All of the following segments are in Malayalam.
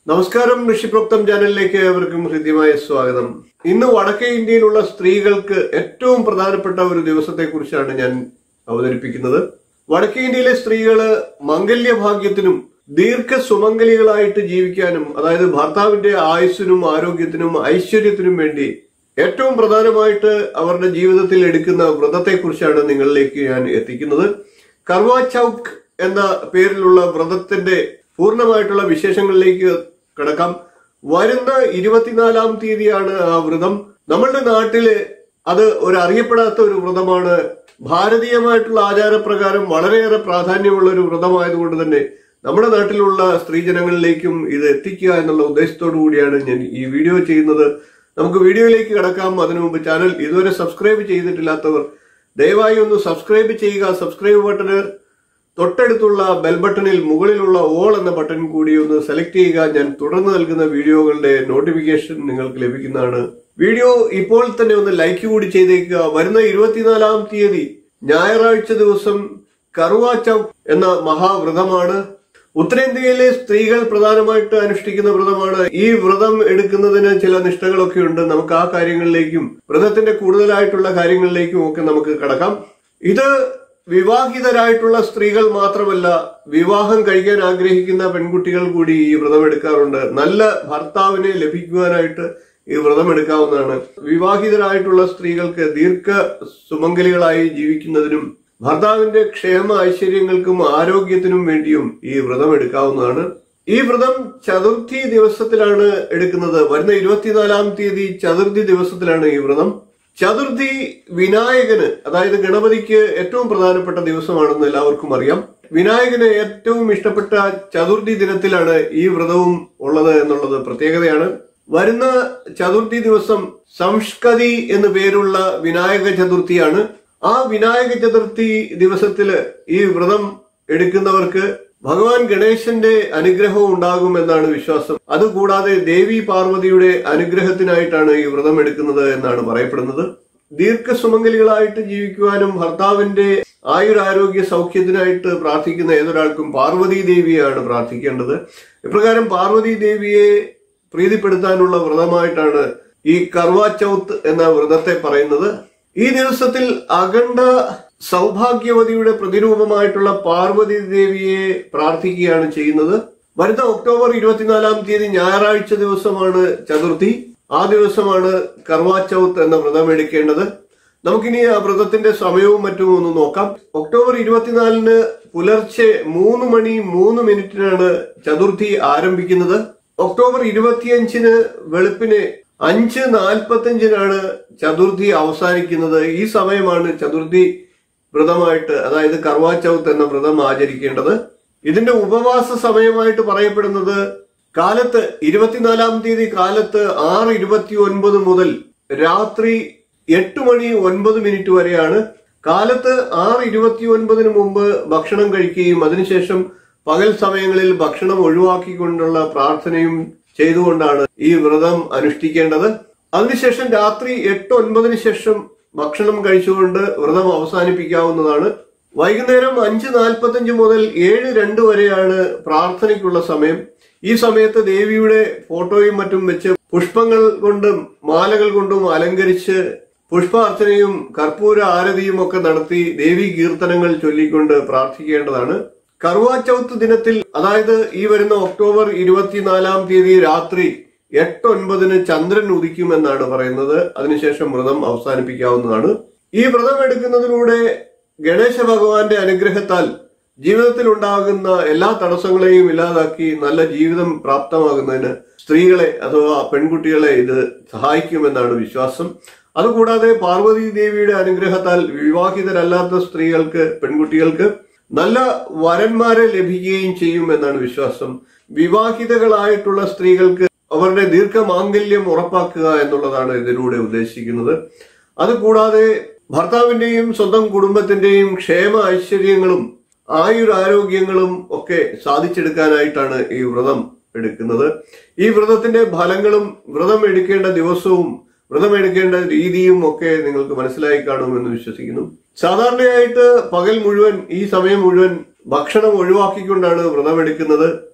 നമസ്കാരം ഋഷിപ്രോക്തം ചാനലിലേക്ക് ഏവർക്കും ഹൃദ്യമായ സ്വാഗതം ഇന്ന് വടക്കേ ഇന്ത്യയിലുള്ള സ്ത്രീകൾക്ക് ഏറ്റവും പ്രധാനപ്പെട്ട ഒരു ദിവസത്തെ കുറിച്ചാണ് ഞാൻ അവതരിപ്പിക്കുന്നത് വടക്കേ ഇന്ത്യയിലെ സ്ത്രീകള് മംഗല്യഭാഗ്യത്തിനും ദീർഘ സുമംഗലികളായിട്ട് ജീവിക്കാനും അതായത് ഭർത്താവിന്റെ ആയുസ്സിനും ആരോഗ്യത്തിനും ഐശ്വര്യത്തിനും വേണ്ടി ഏറ്റവും പ്രധാനമായിട്ട് അവരുടെ ജീവിതത്തിൽ എടുക്കുന്ന വ്രതത്തെ കുറിച്ചാണ് നിങ്ങളിലേക്ക് ഞാൻ എത്തിക്കുന്നത് കർവാ ചൌക്ക് എന്ന പേരിലുള്ള വ്രതത്തിന്റെ പൂർണ്ണമായിട്ടുള്ള വിശേഷങ്ങളിലേക്ക് കിടക്കാം വരുന്ന ഇരുപത്തിനാലാം തീയതിയാണ് ആ വ്രതം നമ്മളുടെ നാട്ടില് അത് ഒരു അറിയപ്പെടാത്ത ഒരു വ്രതമാണ് ഭാരതീയമായിട്ടുള്ള ആചാരപ്രകാരം വളരെയേറെ പ്രാധാന്യമുള്ള ഒരു വ്രതമായതുകൊണ്ട് തന്നെ നമ്മുടെ നാട്ടിലുള്ള സ്ത്രീജനങ്ങളിലേക്കും ഇത് എത്തിക്കുക എന്നുള്ള ഉദ്ദേശത്തോടു കൂടിയാണ് ഞാൻ ഈ വീഡിയോ ചെയ്യുന്നത് നമുക്ക് വീഡിയോയിലേക്ക് കിടക്കാം അതിനു മുമ്പ് ചാനൽ ഇതുവരെ സബ്സ്ക്രൈബ് ചെയ്തിട്ടില്ലാത്തവർ ദയവായി ഒന്ന് സബ്സ്ക്രൈബ് ചെയ്യുക സബ്സ്ക്രൈബ് ബട്ടണ് തൊട്ടടുത്തുള്ള ബെൽ ബട്ടണിൽ മുകളിലുള്ള ഓൾ എന്ന ബട്ടൺ കൂടി ഒന്ന് സെലക്ട് ചെയ്യുക ഞാൻ തുടർന്ന് നൽകുന്ന വീഡിയോകളുടെ നോട്ടിഫിക്കേഷൻ നിങ്ങൾക്ക് ലഭിക്കുന്നതാണ് വീഡിയോ ഇപ്പോൾ തന്നെ ഒന്ന് ലൈക്ക് കൂടി ചെയ്തേക്കുക വരുന്ന ഇരുപത്തിനാലാം തീയതി ഞായറാഴ്ച ദിവസം കറുവാ ചൗക്ക് എന്ന മഹാവ്രതമാണ് ഉത്തരേന്ത്യയിലെ സ്ത്രീകൾ പ്രധാനമായിട്ട് അനുഷ്ഠിക്കുന്ന വ്രതമാണ് ഈ വ്രതം എടുക്കുന്നതിന് ചില നിഷ്ഠകളൊക്കെ ഉണ്ട് നമുക്ക് ആ കാര്യങ്ങളിലേക്കും വ്രതത്തിന്റെ കൂടുതലായിട്ടുള്ള കാര്യങ്ങളിലേക്കും ഒക്കെ നമുക്ക് കടക്കാം ഇത് വിവാഹിതരായിട്ടുള്ള സ്ത്രീകൾ മാത്രമല്ല വിവാഹം കഴിക്കാൻ ആഗ്രഹിക്കുന്ന പെൺകുട്ടികൾ കൂടി ഈ വ്രതം എടുക്കാറുണ്ട് നല്ല ഭർത്താവിനെ ലഭിക്കുവാനായിട്ട് ഈ വ്രതം എടുക്കാവുന്നതാണ് വിവാഹിതരായിട്ടുള്ള സ്ത്രീകൾക്ക് ദീർഘ സുമംഗലികളായി ജീവിക്കുന്നതിനും ഭർത്താവിന്റെ ക്ഷേമ ഐശ്വര്യങ്ങൾക്കും ആരോഗ്യത്തിനും വേണ്ടിയും ഈ വ്രതം എടുക്കാവുന്നതാണ് ഈ വ്രതം ചതുർത്ഥി ദിവസത്തിലാണ് എടുക്കുന്നത് വരുന്ന ഇരുപത്തിനാലാം തീയതി ചതുർത്ഥി ദിവസത്തിലാണ് ഈ വ്രതം ചതുർത്ഥി വിനായകന് അതായത് ഗണപതിക്ക് ഏറ്റവും പ്രധാനപ്പെട്ട ദിവസമാണെന്ന് എല്ലാവർക്കും അറിയാം വിനായകന് ഏറ്റവും ഇഷ്ടപ്പെട്ട ചതുർത്ഥി ദിനത്തിലാണ് ഈ വ്രതവും ഉള്ളത് എന്നുള്ളത് പ്രത്യേകതയാണ് വരുന്ന ചതുർത്ഥി ദിവസം സംഷ്കതി എന്ന് പേരുള്ള വിനായക ചതുർത്ഥിയാണ് ആ വിനായക ചതുർത്ഥി ദിവസത്തില് ഈ വ്രതം എടുക്കുന്നവർക്ക് ഭഗവാൻ ഗണേശന്റെ അനുഗ്രഹവും ഉണ്ടാകും എന്നാണ് വിശ്വാസം അതുകൂടാതെ ദേവി പാർവതിയുടെ അനുഗ്രഹത്തിനായിട്ടാണ് ഈ വ്രതം എടുക്കുന്നത് എന്നാണ് പറയപ്പെടുന്നത് ദീർഘസുമംഗലികളായിട്ട് ജീവിക്കുവാനും ഭർത്താവിന്റെ ആയുരാരോഗ്യ സൗഖ്യത്തിനായിട്ട് പ്രാർത്ഥിക്കുന്ന ഏതൊരാൾക്കും പാർവതി ദേവിയാണ് പ്രാർത്ഥിക്കേണ്ടത് ഇപ്രകാരം പാർവതി ദേവിയെ പ്രീതിപ്പെടുത്താനുള്ള വ്രതമായിട്ടാണ് ഈ കർവാ ചൗത്ത് എന്ന വ്രതത്തെ പറയുന്നത് ഈ ദിവസത്തിൽ അഖണ്ഡ സൗഭാഗ്യവതിയുടെ പ്രതിരൂപമായിട്ടുള്ള പാർവതി ദേവിയെ പ്രാർത്ഥിക്കുകയാണ് ചെയ്യുന്നത് വരുന്ന ഒക്ടോബർ ഇരുപത്തിനാലാം തീയതി ഞായറാഴ്ച ദിവസമാണ് ചതുർത്ഥി ആ ദിവസമാണ് കർവാ ചൗത്ത് എന്ന വ്രതം എടുക്കേണ്ടത് നമുക്കിനി ആ വ്രതത്തിന്റെ സമയവും മറ്റും ഒന്ന് നോക്കാം ഒക്ടോബർ ഇരുപത്തിനാലിന് പുലർച്ചെ മൂന്ന് മണി മൂന്ന് മിനിറ്റിനാണ് ചതുർത്ഥി ആരംഭിക്കുന്നത് ഒക്ടോബർ ഇരുപത്തിയഞ്ചിന് വെളുപ്പിന് അഞ്ച് നാൽപ്പത്തഞ്ചിനാണ് ചതുർത്ഥി അവസാനിക്കുന്നത് ഈ സമയമാണ് ചതുർത്ഥി വ്രതമായിട്ട് അതായത് കർവാ ചൗത്ത് എന്ന വ്രതം ആചരിക്കേണ്ടത് ഇതിന്റെ ഉപവാസ സമയമായിട്ട് പറയപ്പെടുന്നത് കാലത്ത് ഇരുപത്തിനാലാം തീയതി കാലത്ത് ആറ് ഇരുപത്തി ഒൻപത് മുതൽ രാത്രി എട്ട് മണി ഒൻപത് മിനിറ്റ് വരെയാണ് കാലത്ത് ആറ് ഇരുപത്തി ഒൻപതിന് മുമ്പ് ഭക്ഷണം കഴിക്കുകയും അതിനുശേഷം പകൽ സമയങ്ങളിൽ ഭക്ഷണം ഒഴിവാക്കിക്കൊണ്ടുള്ള പ്രാർത്ഥനയും ചെയ്തുകൊണ്ടാണ് ഈ വ്രതം അനുഷ്ഠിക്കേണ്ടത് അതിനുശേഷം രാത്രി എട്ട് ഒൻപതിന് ശേഷം ഭക്ഷണം കഴിച്ചുകൊണ്ട് വ്രതം അവസാനിപ്പിക്കാവുന്നതാണ് വൈകുന്നേരം അഞ്ച് നാൽപ്പത്തഞ്ച് മുതൽ ഏഴ് രണ്ട് വരെയാണ് പ്രാർത്ഥനയ്ക്കുള്ള സമയം ഈ സമയത്ത് ദേവിയുടെ ഫോട്ടോയും മറ്റും വെച്ച് പുഷ്പങ്ങൾ കൊണ്ടും മാലകൾ കൊണ്ടും അലങ്കരിച്ച് പുഷ്പാർച്ചനയും കർപ്പൂര ആരതിയും ഒക്കെ നടത്തി ദേവി കീർത്തനങ്ങൾ ചൊല്ലിക്കൊണ്ട് പ്രാർത്ഥിക്കേണ്ടതാണ് കറുവാ ചൗത്ത് ദിനത്തിൽ അതായത് ഈ വരുന്ന ഒക്ടോബർ ഇരുപത്തിനാലാം തീയതി രാത്രി എട്ട് ഒൻപതിന് ചന്ദ്രൻ ഉദിക്കുമെന്നാണ് പറയുന്നത് അതിനുശേഷം വ്രതം അവസാനിപ്പിക്കാവുന്നതാണ് ഈ വ്രതം എടുക്കുന്നതിലൂടെ ഗണേശ ഭഗവാന്റെ അനുഗ്രഹത്താൽ ജീവിതത്തിൽ ഉണ്ടാകുന്ന എല്ലാ തടസ്സങ്ങളെയും ഇല്ലാതാക്കി നല്ല ജീവിതം പ്രാപ്തമാകുന്നതിന് സ്ത്രീകളെ അഥവാ പെൺകുട്ടികളെ ഇത് സഹായിക്കുമെന്നാണ് വിശ്വാസം അതുകൂടാതെ പാർവതി ദേവിയുടെ അനുഗ്രഹത്താൽ വിവാഹിതരല്ലാത്ത സ്ത്രീകൾക്ക് പെൺകുട്ടികൾക്ക് നല്ല വരന്മാരെ ലഭിക്കുകയും ചെയ്യും എന്നാണ് വിശ്വാസം വിവാഹിതകളായിട്ടുള്ള സ്ത്രീകൾക്ക് അവരുടെ ദീർഘമാംഗല്യം ഉറപ്പാക്കുക എന്നുള്ളതാണ് ഇതിലൂടെ ഉദ്ദേശിക്കുന്നത് അതുകൂടാതെ ഭർത്താവിന്റെയും സ്വന്തം കുടുംബത്തിന്റെയും ക്ഷേമ ഐശ്വര്യങ്ങളും ആയുരാരോഗ്യങ്ങളും ഒക്കെ സാധിച്ചെടുക്കാനായിട്ടാണ് ഈ വ്രതം എടുക്കുന്നത് ഈ വ്രതത്തിന്റെ ഫലങ്ങളും വ്രതം എടുക്കേണ്ട ദിവസവും വ്രതം എടുക്കേണ്ട രീതിയും ഒക്കെ നിങ്ങൾക്ക് മനസ്സിലായി കാണുമെന്ന് വിശ്വസിക്കുന്നു സാധാരണയായിട്ട് പകൽ മുഴുവൻ ഈ സമയം മുഴുവൻ ഭക്ഷണം ഒഴിവാക്കിക്കൊണ്ടാണ് വ്രതം എടുക്കുന്നത്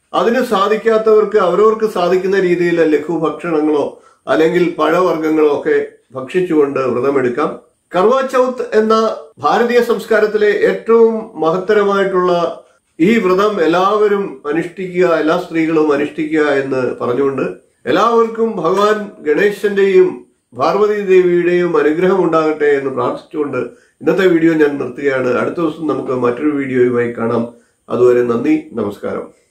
അതിന് സാധിക്കാത്തവർക്ക് അവരവർക്ക് സാധിക്കുന്ന രീതിയിൽ ലഘു ഭക്ഷണങ്ങളോ അല്ലെങ്കിൽ പഴവർഗ്ഗങ്ങളോ ഒക്കെ ഭക്ഷിച്ചുകൊണ്ട് വ്രതമെടുക്കാം കർവ ചൗത്ത് എന്ന ഭാരതീയ സംസ്കാരത്തിലെ ഏറ്റവും മഹത്തരമായിട്ടുള്ള ഈ വ്രതം എല്ലാവരും അനുഷ്ഠിക്കുക എല്ലാ സ്ത്രീകളും അനുഷ്ഠിക്കുക എന്ന് പറഞ്ഞുകൊണ്ട് എല്ലാവർക്കും ഭഗവാൻ ഗണേശന്റെയും പാർവതി ദേവിയുടെയും അനുഗ്രഹം ഉണ്ടാകട്ടെ എന്ന് പ്രാർത്ഥിച്ചുകൊണ്ട് ഇന്നത്തെ വീഡിയോ ഞാൻ നിർത്തുകയാണ് അടുത്ത ദിവസം നമുക്ക് മറ്റൊരു വീഡിയോയുമായി കാണാം അതുവരെ നന്ദി നമസ്കാരം